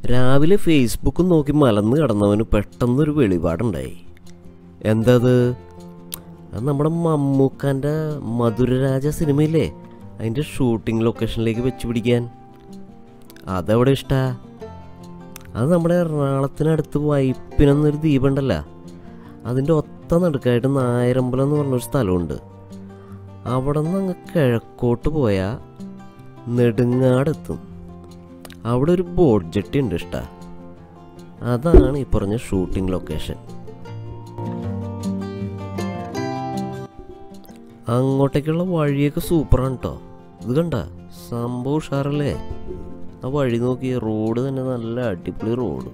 രാവിലെ ഫേസ്ബുക്ക് നോക്കി മലന്ന് കിടന്നവന് പെട്ടെന്നൊരു വെളിപാടുണ്ടായി എന്തത് അത് നമ്മുടെ മമ്മൂക്കാൻ്റെ മധുരരാജ സിനിമയില്ലേ അതിൻ്റെ ഷൂട്ടിംഗ് ലൊക്കേഷനിലേക്ക് വെച്ച് പിടിക്കാൻ അതെവിടെ ഇഷ്ടാ അത് നമ്മുടെ എറണാകുളത്തിനടുത്ത് വൈപ്പിനെന്നൊരു ദ്വീപുണ്ടല്ലോ അതിൻ്റെ ഒത്ത നടുക്കായിട്ട് നായരമ്പലം എന്ന് പറഞ്ഞൊരു സ്ഥലമുണ്ട് അവിടെ നിന്ന് അങ്ങ് കിഴക്കോട്ട് പോയാൽ നെടുങ്ങാടെത്തും അവിടെ ഒരു ബോട്ട് ജെട്ടി ഉണ്ട് ഇഷ്ട അതാണ് ഈ പറഞ്ഞ ഷൂട്ടിംഗ് ലൊക്കേഷൻ അങ്ങോട്ടേക്കുള്ള വഴിയൊക്കെ സൂപ്പറാണ് കേട്ടോ ഇത് കണ്ട സംഭവം ഉഷാറല്ലേ ആ വഴി നോക്കി റോഡ് തന്നെ നല്ല അടിപൊളി റോഡ്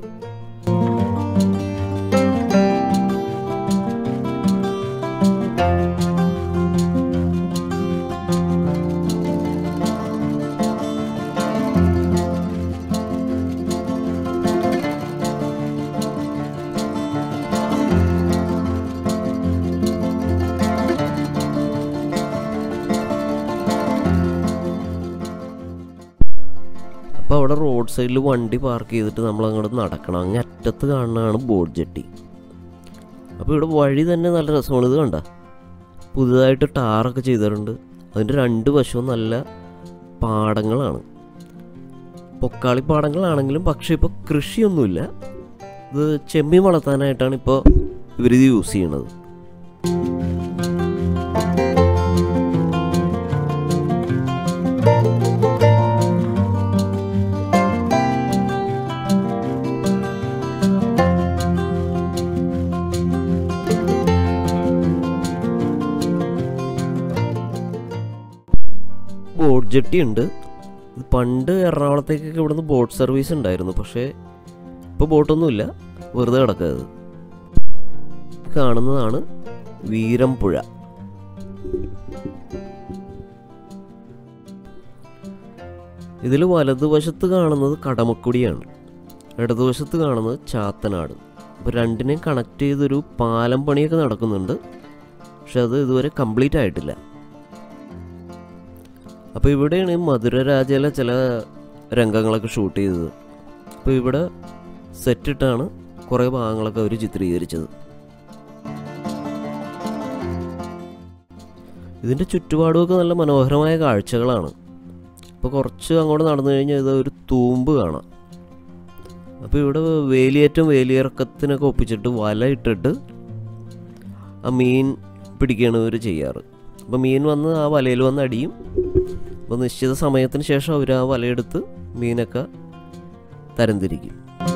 അപ്പോൾ അവിടെ റോഡ് സൈഡിൽ വണ്ടി പാർക്ക് ചെയ്തിട്ട് നമ്മൾ അങ്ങോട്ട് നടക്കണം അങ്ങ് അറ്റത്ത് കാണുന്നതാണ് ബോട്ട് ജെട്ടി അപ്പോൾ ഇവിടെ വഴി തന്നെ നല്ല രസമാണ് ഇത് കണ്ട പുതുതായിട്ട് ടാറൊക്കെ ചെയ്തിട്ടുണ്ട് അതിൻ്റെ രണ്ട് വശവും നല്ല പാടങ്ങളാണ് പൊക്കാളി പാടങ്ങളാണെങ്കിലും പക്ഷേ ഇപ്പോൾ കൃഷിയൊന്നുമില്ല ഇത് ചെമ്മീൻ വളർത്താനായിട്ടാണ് ഇപ്പോൾ ഇവരിത് യൂസ് ചെയ്യണത് ബോട്ട് ജെട്ടി ഉണ്ട് ഇത് പണ്ട് എറണാകുളത്തേക്കൊക്കെ ഇവിടുന്ന് ബോട്ട് സർവീസ് ഉണ്ടായിരുന്നു പക്ഷേ ഇപ്പോൾ ബോട്ടൊന്നുമില്ല വെറുതെ കിടക്കുന്നത് കാണുന്നതാണ് വീരംപുഴ ഇതിൽ വലതുവശത്ത് കാണുന്നത് കടമക്കുടിയാണ് ഇടതുവശത്ത് കാണുന്നത് ചാത്തനാട് അപ്പോൾ രണ്ടിനെയും കണക്ട് ചെയ്തൊരു പാലം പണിയൊക്കെ നടക്കുന്നുണ്ട് പക്ഷെ അത് ഇതുവരെ കംപ്ലീറ്റ് ആയിട്ടില്ല അപ്പോൾ ഇവിടെയാണ് ഈ മധുരരാജയിലെ ചില രംഗങ്ങളൊക്കെ ഷൂട്ട് ചെയ്തത് അപ്പോൾ ഇവിടെ സെറ്റിട്ടാണ് കുറേ ഭാഗങ്ങളൊക്കെ അവർ ചിത്രീകരിച്ചത് ഇതിൻ്റെ ചുറ്റുപാടുമൊക്കെ നല്ല മനോഹരമായ കാഴ്ചകളാണ് അപ്പോൾ കുറച്ച് അങ്ങോട്ട് നടന്നു കഴിഞ്ഞാൽ ഇത് ഒരു തൂമ്പ് കാണാം അപ്പോൾ ഇവിടെ വേലിയേറ്റം വേലിയിറക്കത്തിനൊക്കെ ഒപ്പിച്ചിട്ട് വല ഇട്ടിട്ട് ആ മീൻ പിടിക്കുകയാണ് ഇവർ ചെയ്യാറ് അപ്പോൾ മീൻ വന്ന് ആ വലയിൽ വന്ന് അടിയും അപ്പോൾ നിശ്ചിത സമയത്തിന് ശേഷം അവർ ആ വലയെടുത്ത് മീനൊക്കെ തരംതിരിക്കും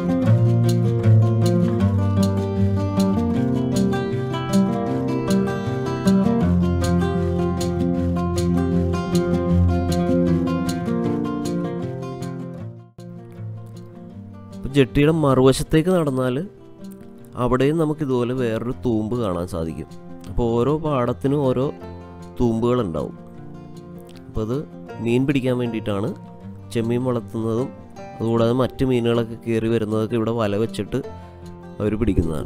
അപ്പോൾ ജെട്ടിയുടെ മറുവശത്തേക്ക് നടന്നാൽ അവിടെയും നമുക്ക് ഇതുപോലെ വേറൊരു തൂമ്പ് കാണാൻ സാധിക്കും അപ്പോൾ ഓരോ പാടത്തിനും ഓരോ തൂമ്പുകളുണ്ടാവും അപ്പോൾ അത് മീൻ പിടിക്കാൻ വേണ്ടിയിട്ടാണ് ചെമ്മീൻ വളർത്തുന്നതും അതുകൂടാതെ മറ്റ് മീനുകളൊക്കെ കയറി വരുന്നതൊക്കെ ഇവിടെ വല വെച്ചിട്ട് അവർ പിടിക്കുന്നതാണ്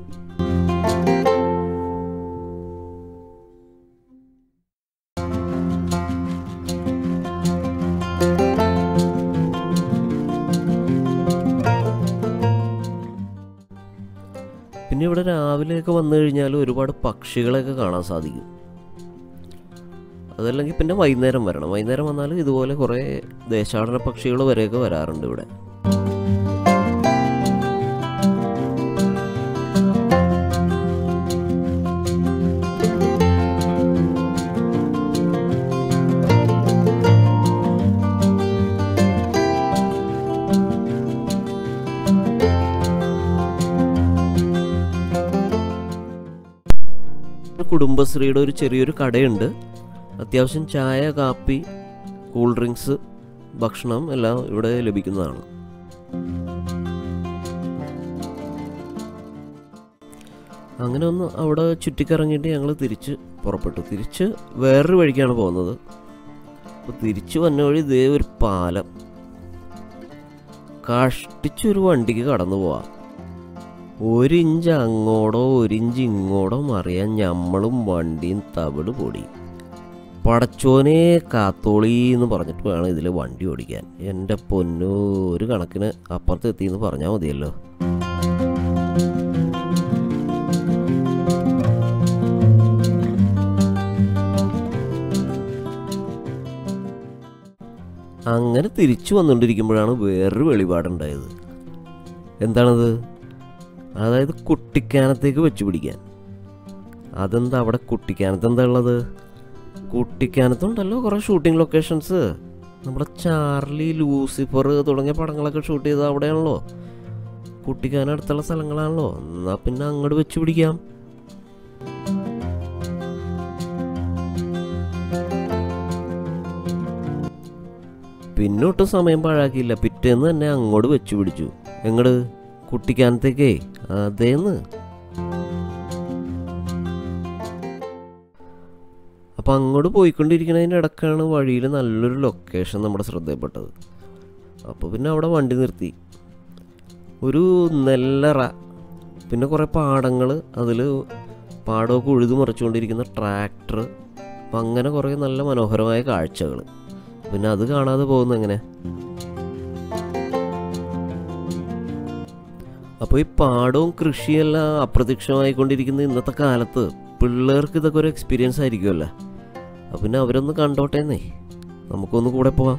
പിന്നെ ഇവിടെ രാവിലെയൊക്കെ വന്നു കഴിഞ്ഞാൽ ഒരുപാട് പക്ഷികളെയൊക്കെ കാണാൻ സാധിക്കും അതല്ലെങ്കിൽ പിന്നെ വൈകുന്നേരം വരണം വൈകുന്നേരം വന്നാൽ ഇതുപോലെ കുറേ ദേശാടന പക്ഷികൾ വരെയൊക്കെ വരാറുണ്ട് ഇവിടെ കുടുംബശ്രീയുടെ ഒരു ചെറിയൊരു കടയുണ്ട് അത്യാവശ്യം ചായ കാപ്പി കൂൾ ഡ്രിങ്ക്സ് ഭക്ഷണം എല്ലാം ഇവിടെ ലഭിക്കുന്നതാണ് അങ്ങനെ ഒന്ന് അവിടെ ചുറ്റിക്കറങ്ങിയിട്ട് ഞങ്ങൾ തിരിച്ച് പുറപ്പെട്ടു തിരിച്ച് വേറൊരു വഴിക്കാണ് പോകുന്നത് അപ്പോൾ തിരിച്ചു വന്ന വഴി ഇതേ ഒരു പാലം കഷ്ടിച്ചൊരു വണ്ടിക്ക് കടന്നു പോവാം ഒരിഞ്ച് അങ്ങോട്ടോ ഒരിഞ്ച് ഇങ്ങോട്ടോ മറിയാൻ ഞമ്മളും വണ്ടിയും തവിട് പൊടി പടച്ചോനെ കാത്തോളി എന്ന് പറഞ്ഞിട്ട് വേണം ഇതിൽ വണ്ടി ഓടിക്കാൻ എൻ്റെ പൊന്നു ഒരു കണക്കിന് അപ്പുറത്ത് എത്തിയെന്ന് പറഞ്ഞാൽ മതിയല്ലോ അങ്ങനെ തിരിച്ചു വന്നുകൊണ്ടിരിക്കുമ്പോഴാണ് വേറൊരു വെളിപാടുണ്ടായത് എന്താണത് അതായത് കുട്ടിക്കാനത്തേക്ക് വെച്ച് പിടിക്കാൻ അതെന്താ അവിടെ കുട്ടിക്കാനത്ത് എന്താ ഉള്ളത് കുട്ടിക്കാനത്തുണ്ടല്ലോ കുറേ ഷൂട്ടിംഗ് ലൊക്കേഷൻസ് നമ്മുടെ ചാർലി ലൂസിഫർ തുടങ്ങിയ പടങ്ങളൊക്കെ ഷൂട്ട് ചെയ്തത് അവിടെയാണല്ലോ കുട്ടിക്കാനം അടുത്തുള്ള സ്ഥലങ്ങളാണല്ലോ എന്നാൽ പിന്നെ അങ്ങോട്ട് വെച്ച് പിടിക്കാം പിന്നെ ഒട്ടും സമയം പാഴാക്കിയില്ല പിറ്റേന്ന് തന്നെ അങ്ങോട്ട് വെച്ച് പിടിച്ചു എങ്ങട് കുട്ടിക്കാനത്തേക്കേ അതേന്ന് അപ്പം അങ്ങോട്ട് പോയിക്കൊണ്ടിരിക്കുന്നതിൻ്റെ ഇടക്കാണ് വഴിയിൽ നല്ലൊരു ലൊക്കേഷൻ നമ്മുടെ ശ്രദ്ധയിൽപ്പെട്ടത് അപ്പോൾ പിന്നെ അവിടെ വണ്ടി നിർത്തി ഒരു നെല്ലറ പിന്നെ കുറേ പാടങ്ങൾ അതിൽ പാടമൊക്കെ ഉഴുതു മറിച്ചുകൊണ്ടിരിക്കുന്ന ട്രാക്ടർ അപ്പം അങ്ങനെ കുറേ നല്ല മനോഹരമായ കാഴ്ചകൾ പിന്നെ അത് കാണാതെ പോകുന്ന എങ്ങനെ അപ്പോൾ ഈ പാടവും കൃഷിയെല്ലാം അപ്രത്യക്ഷമായിക്കൊണ്ടിരിക്കുന്ന ഇന്നത്തെ കാലത്ത് പിള്ളേർക്ക് ഇതൊക്കെ ഒരു എക്സ്പീരിയൻസ് ആയിരിക്കുമല്ലോ അപ്പം പിന്നെ അവരൊന്ന് കണ്ടോട്ടേന്നേ നമുക്കൊന്ന് കൂടെ പോവാം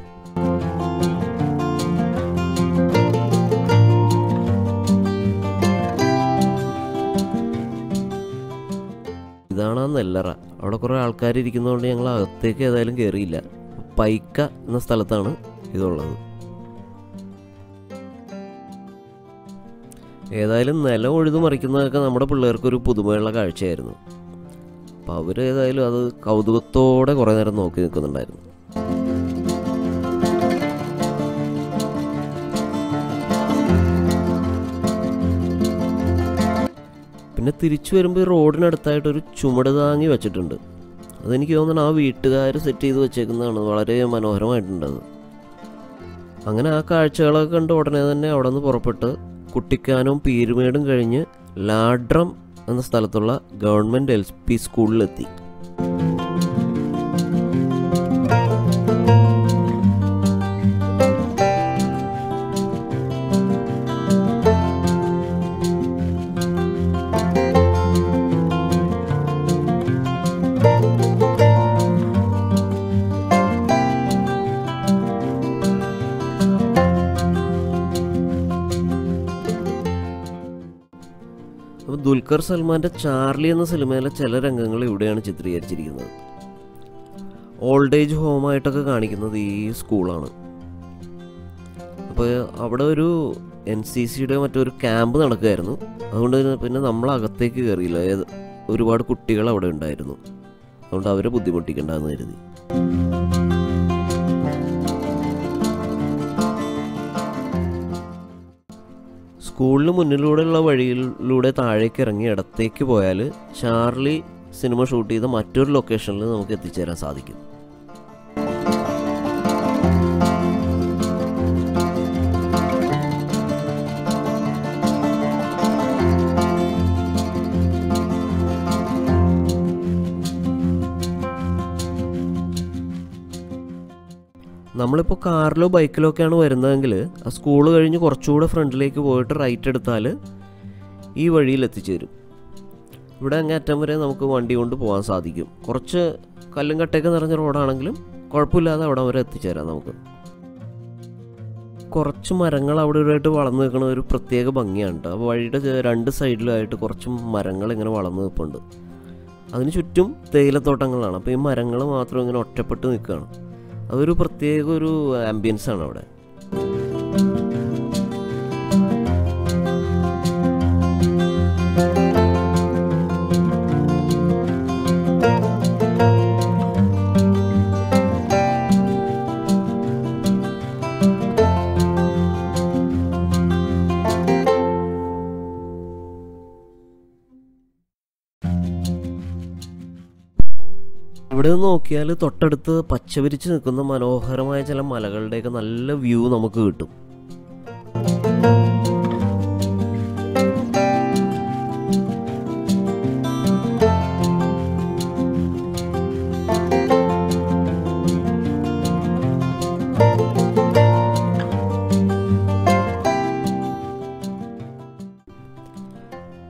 ഇതാണ് ആ നെല്ലറ അവിടെ കുറേ ആൾക്കാർ ഇരിക്കുന്നതുകൊണ്ട് ഞങ്ങൾ അകത്തേക്ക് ഏതായാലും കയറിയില്ല പൈക്ക എന്ന സ്ഥലത്താണ് ഇതുള്ളത് ഏതായാലും നിലം ഉഴുതു മറിക്കുന്നതൊക്കെ നമ്മുടെ പിള്ളേർക്കൊരു പുതുമയുള്ള കാഴ്ചയായിരുന്നു അപ്പം അവർ ഏതായാലും അത് കൗതുകത്തോടെ കുറേ നേരം നോക്കി നിൽക്കുന്നുണ്ടായിരുന്നു പിന്നെ തിരിച്ചു വരുമ്പോൾ ഈ റോഡിനടുത്തായിട്ട് ഒരു ചുമട് താങ്ങി വെച്ചിട്ടുണ്ട് അതെനിക്ക് തോന്നുന്നു ആ വീട്ടുകാർ സെറ്റ് ചെയ്ത് വെച്ചേക്കുന്നതാണ് വളരെ മനോഹരമായിട്ടുണ്ട് അത് അങ്ങനെ ആ കാഴ്ചകളൊക്കെ കണ്ട് ഉടനെ തന്നെ അവിടെ നിന്ന് പുറപ്പെട്ട് കുട്ടിക്കാനവും പീരുമേടും കഴിഞ്ഞ് ലാഡ്രം എന്ന സ്ഥലത്തുള്ള ഗവൺമെൻറ് എൽ പി സ്കൂളിലെത്തി അപ്പോൾ ദുൽഖർ സൽമാൻ്റെ ചാർലി എന്ന സിനിമയിലെ ചില രംഗങ്ങൾ ഇവിടെയാണ് ചിത്രീകരിച്ചിരിക്കുന്നത് ഓൾഡ് ഏജ് ഹോമായിട്ടൊക്കെ കാണിക്കുന്നത് ഈ സ്കൂളാണ് അപ്പോൾ അവിടെ ഒരു എൻ സി സിയുടെ മറ്റൊരു ക്യാമ്പ് നടക്കുകയായിരുന്നു അതുകൊണ്ട് തന്നെ പിന്നെ നമ്മൾ അകത്തേക്ക് കയറിയില്ല ഏത് ഒരുപാട് കുട്ടികൾ അവിടെ ഉണ്ടായിരുന്നു അതുകൊണ്ട് അവരെ ബുദ്ധിമുട്ടിക്കണ്ടെന്ന് കരുതി സ്കൂളിന് മുന്നിലൂടെയുള്ള വഴിയിലൂടെ താഴേക്ക് ഇറങ്ങി ഇടത്തേക്ക് പോയാൽ ചാർലി സിനിമ ഷൂട്ട് ചെയ്ത മറ്റൊരു ലൊക്കേഷനിൽ നമുക്ക് എത്തിച്ചേരാൻ സാധിക്കും നമ്മളിപ്പോൾ കാറിലോ ബൈക്കിലോ ഒക്കെയാണ് വരുന്നതെങ്കിൽ ആ സ്കൂൾ കഴിഞ്ഞ് കുറച്ചുകൂടെ ഫ്രണ്ടിലേക്ക് പോയിട്ട് റൈറ്റ് എടുത്താൽ ഈ വഴിയിൽ എത്തിച്ചേരും ഇവിടെ അങ്ങേറ്റം വരെ നമുക്ക് വണ്ടി കൊണ്ട് പോകാൻ സാധിക്കും കുറച്ച് കല്ലും കട്ടയൊക്കെ നിറഞ്ഞ റോഡാണെങ്കിലും കുഴപ്പമില്ലാതെ അവിടെ വരെ എത്തിച്ചേരാം നമുക്ക് കുറച്ച് മരങ്ങൾ അവിടെ ഇവിടെയായിട്ട് വളർന്നു നിൽക്കുന്ന ഒരു പ്രത്യേക ഭംഗിയാണ് കേട്ടോ അപ്പോൾ വഴിയുടെ ചെ- രണ്ട് സൈഡിലായിട്ട് കുറച്ച് മരങ്ങൾ ഇങ്ങനെ വളർന്നു നിൽപ്പുണ്ട് അതിന് ചുറ്റും തേയിലത്തോട്ടങ്ങളാണ് അപ്പോൾ ഈ മരങ്ങൾ മാത്രം ഇങ്ങനെ ഒറ്റപ്പെട്ട് നിൽക്കുകയാണ് അതൊരു പ്രത്യേക ഒരു ആംബിയൻസ് ആണ് അവിടെ ഇവിടെ നിന്ന് നോക്കിയാൽ തൊട്ടടുത്ത് പച്ച വിരിച്ച് നിൽക്കുന്ന മനോഹരമായ ചില മലകളുടെയൊക്കെ നല്ല വ്യൂ നമുക്ക് കിട്ടും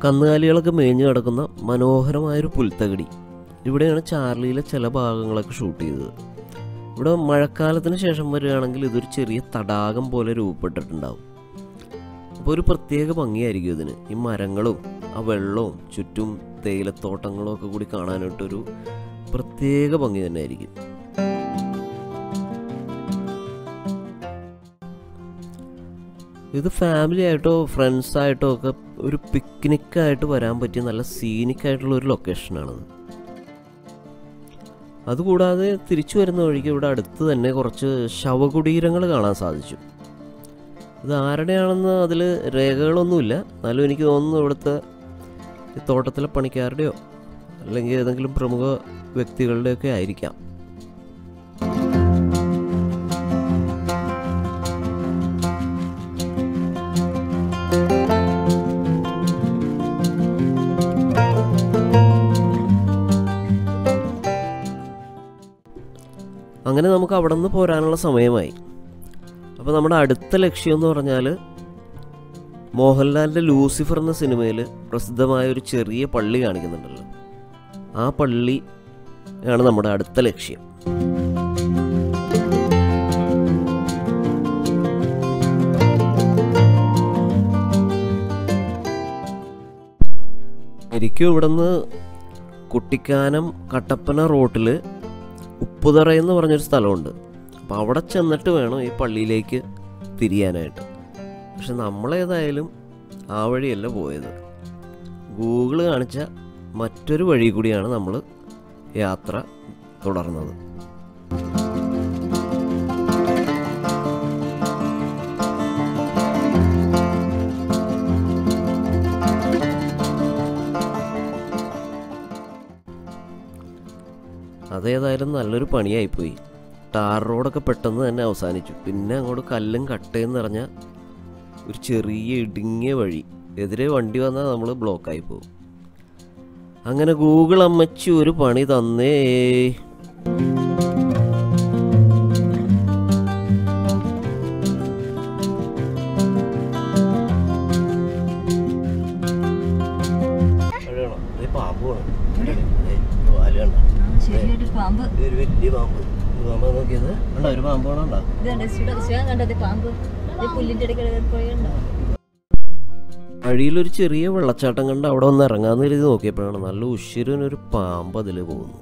കന്നുകാലികളൊക്കെ മേഞ്ഞു കിടക്കുന്ന മനോഹരമായൊരു പുൽത്തകടി ഇവിടെയാണ് ചാർലിയിലെ ചില ഭാഗങ്ങളൊക്കെ ഷൂട്ട് ചെയ്തത് ഇവിടെ മഴക്കാലത്തിന് ശേഷം വരികയാണെങ്കിൽ ഇതൊരു ചെറിയ തടാകം പോലെ രൂപപ്പെട്ടിട്ടുണ്ടാവും അപ്പോൾ ഒരു പ്രത്യേക ഭംഗിയായിരിക്കും ഇതിന് ഈ മരങ്ങളും ആ വെള്ളവും ചുറ്റും തേയിലത്തോട്ടങ്ങളും ഒക്കെ കൂടി കാണാനായിട്ടൊരു പ്രത്യേക ഭംഗി തന്നെ ആയിരിക്കും ഇത് ഫാമിലി ആയിട്ടോ ഫ്രണ്ട്സ് ആയിട്ടോ ഒക്കെ ഒരു പിക്നിക്കായിട്ട് വരാൻ പറ്റിയ നല്ല സീനിക് ആയിട്ടുള്ള ഒരു ലൊക്കേഷനാണത് അതുകൂടാതെ തിരിച്ചു വരുന്ന വഴിക്ക് ഇവിടെ അടുത്ത് തന്നെ കുറച്ച് ശവകുടീരങ്ങൾ കാണാൻ സാധിച്ചു ഇത് ആരുടെയാണെന്ന് അതിൽ രേഖകളൊന്നുമില്ല എന്നാലും എനിക്ക് തോന്നുന്നു ഇവിടുത്തെ ഈ തോട്ടത്തിലെ പണിക്കാരുടെയോ അല്ലെങ്കിൽ ഏതെങ്കിലും പ്രമുഖ വ്യക്തികളുടെയൊക്കെ ആയിരിക്കാം അങ്ങനെ നമുക്ക് അവിടെ നിന്ന് പോരാനുള്ള സമയമായി അപ്പോൾ നമ്മുടെ അടുത്ത ലക്ഷ്യം എന്ന് പറഞ്ഞാൽ മോഹൻലാലിൻ്റെ ലൂസിഫർ എന്ന സിനിമയിൽ പ്രസിദ്ധമായ ഒരു ചെറിയ പള്ളി കാണിക്കുന്നുണ്ടല്ലോ ആ പള്ളി ആണ് നമ്മുടെ അടുത്ത ലക്ഷ്യം എനിക്കും ഇവിടുന്ന് കുട്ടിക്കാനം കട്ടപ്പന റോട്ടിൽ ഉപ്പുതറ എന്ന് പറഞ്ഞൊരു സ്ഥലമുണ്ട് അപ്പോൾ അവിടെ ചെന്നിട്ട് വേണം ഈ പള്ളിയിലേക്ക് തിരിയാനായിട്ട് പക്ഷെ നമ്മളേതായാലും ആ വഴിയല്ല പോയത് ഗൂഗിൾ കാണിച്ച മറ്റൊരു വഴി കൂടിയാണ് നമ്മൾ യാത്ര തുടർന്നത് അതേതായാലും നല്ലൊരു പണിയായിപ്പോയി ടാർ റോഡൊക്കെ പെട്ടെന്ന് തന്നെ അവസാനിച്ചു പിന്നെ അങ്ങോട്ട് കല്ലും കട്ടയും നിറഞ്ഞ ഒരു ചെറിയ ഇടുങ്ങിയ വഴി എതിരെ വണ്ടി വന്നാൽ നമ്മൾ ബ്ലോക്കായി പോകും അങ്ങനെ ഗൂഗിൾ അമ്മച്ചി ഒരു പണി തന്നേ ശരിയായിട്ട് പാമ്പ് ഒരു വലിയ പാമ്പ് പാമ്പ് നോക്കിയത് ഉണ്ടോ ഒരു പാമ്പ് ഉണ്ടോ ഇതുണ്ട് ശിവ ശിവ കണ്ടത് പാമ്പ് ഇത് പുല്ലിന്റെ ഇടയ്ക്ക് പോയുണ്ടോ വഴിയിലൊരു ചെറിയ വെള്ളച്ചാട്ടം കണ്ട് അവിടെ ഒന്ന് ഇറങ്ങാന്ന് കരുതി നോക്കിയപ്പോഴാണ് നല്ല ഉശിരനൊരു പാമ്പ് അതിൽ പോകുന്നു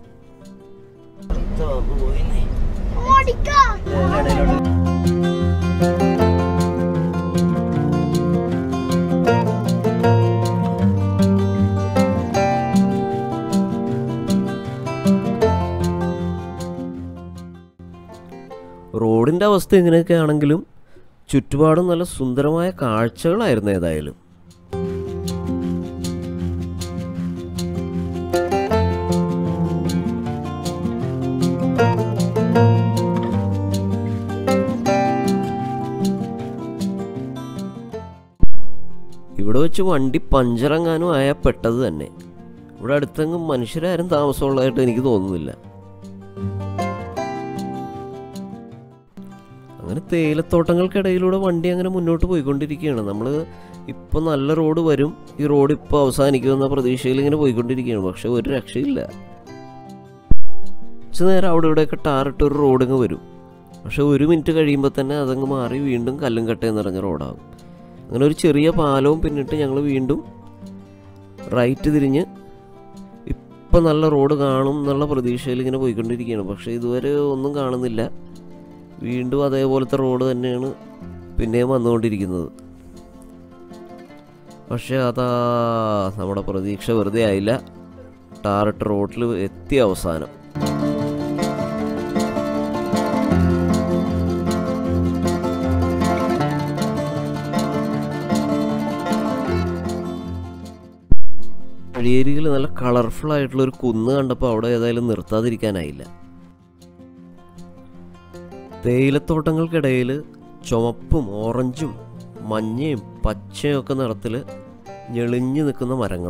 റോഡിൻ്റെ അവസ്ഥ ഇങ്ങനെയൊക്കെ ആണെങ്കിലും ചുറ്റുപാടും നല്ല സുന്ദരമായ കാഴ്ചകളായിരുന്നു ഏതായാലും ഇവിടെ വെച്ച് വണ്ടി പഞ്ചറങ്ങാനും ആയാൽ പെട്ടത് തന്നെ ഇവിടെ അടുത്തെങ്ങും മനുഷ്യരാരും താമസമുള്ളതായിട്ട് എനിക്ക് തോന്നുന്നില്ല അങ്ങനെ തേയിലത്തോട്ടങ്ങൾക്കിടയിലൂടെ വണ്ടി അങ്ങനെ മുന്നോട്ട് പോയിക്കൊണ്ടിരിക്കുകയാണ് നമ്മൾ ഇപ്പോൾ നല്ല റോഡ് വരും ഈ റോഡ് ഇപ്പോൾ അവസാനിക്കുമെന്ന പ്രതീക്ഷയിൽ ഇങ്ങനെ പോയിക്കൊണ്ടിരിക്കുകയാണ് പക്ഷെ ഒരു രക്ഷയില്ല കുറച്ച് നേരം അവിടെ ഇവിടെയൊക്കെ ടാറിട്ട് ഒരു റോഡിങ്ങ് വരും പക്ഷെ ഒരു മിനിറ്റ് കഴിയുമ്പോൾ തന്നെ അതങ്ങ് മാറി വീണ്ടും കല്ലും കട്ടയും നിറഞ്ഞ റോഡാകും അങ്ങനെ ഒരു ചെറിയ പാലവും പിന്നിട്ട് ഞങ്ങൾ വീണ്ടും റൈറ്റ് തിരിഞ്ഞ് ഇപ്പം നല്ല റോഡ് കാണും എന്നുള്ള പ്രതീക്ഷയിൽ ഇങ്ങനെ പോയിക്കൊണ്ടിരിക്കുകയാണ് പക്ഷേ ഇതുവരെ ഒന്നും കാണുന്നില്ല വീണ്ടും അതേപോലത്തെ റോഡ് തന്നെയാണ് പിന്നെയും വന്നുകൊണ്ടിരിക്കുന്നത് പക്ഷേ അതാ നമ്മുടെ പ്രതീക്ഷ വെറുതെ ആയില്ല ടാറിട്ട് റോഡിൽ എത്തിയ അവസാനം വഴിയേരിയിൽ നല്ല കളർഫുൾ ആയിട്ടുള്ള ഒരു കുന്ന് കണ്ടപ്പോൾ അവിടെ ഏതായാലും നിർത്താതിരിക്കാനായില്ല തേയിലത്തോട്ടങ്ങൾക്കിടയിൽ ചുമപ്പും ഓറഞ്ചും മഞ്ഞയും പച്ചയും ഒക്കെ നിറത്തിൽ ഞെളിഞ്ഞു നിൽക്കുന്ന മരങ്ങൾ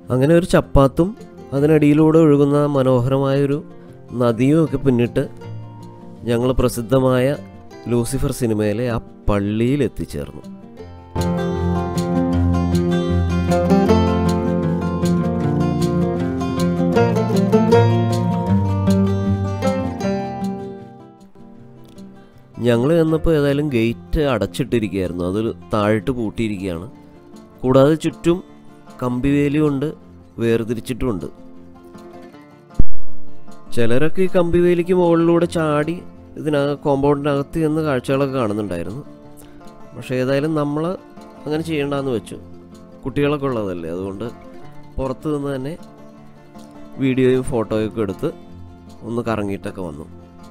അങ്ങനെ ഒരു ചപ്പാത്തും അതിനടിയിലൂടെ ഒഴുകുന്ന മനോഹരമായൊരു നദിയും ഒക്കെ പിന്നിട്ട് ഞങ്ങൾ പ്രസിദ്ധമായ ലൂസിഫർ സിനിമയിലെ ആ പള്ളിയിൽ എത്തിച്ചേർന്നു ഞങ്ങൾ ചെന്നപ്പോൾ ഏതായാലും ഗേറ്റ് അടച്ചിട്ടിരിക്കുകയായിരുന്നു അത് താഴിട്ട് പൂട്ടിയിരിക്കുകയാണ് കൂടാതെ ചുറ്റും കമ്പിവേലി കൊണ്ട് വേർതിരിച്ചിട്ടുമുണ്ട് ചിലരൊക്കെ ഈ കമ്പിവേലിക്ക് മുകളിലൂടെ ചാടി ഇതിനക കോമ്പൗണ്ടിനകത്ത് ചെന്ന് കാഴ്ചകളൊക്കെ കാണുന്നുണ്ടായിരുന്നു പക്ഷേ ഏതായാലും നമ്മൾ അങ്ങനെ ചെയ്യണ്ടെന്ന് വെച്ചു കുട്ടികളൊക്കെ ഉള്ളതല്ലേ അതുകൊണ്ട് പുറത്ത് നിന്ന് തന്നെ വീഡിയോയും ഫോട്ടോയും ഒക്കെ എടുത്ത് ഒന്ന് കറങ്ങിയിട്ടൊക്കെ വന്നു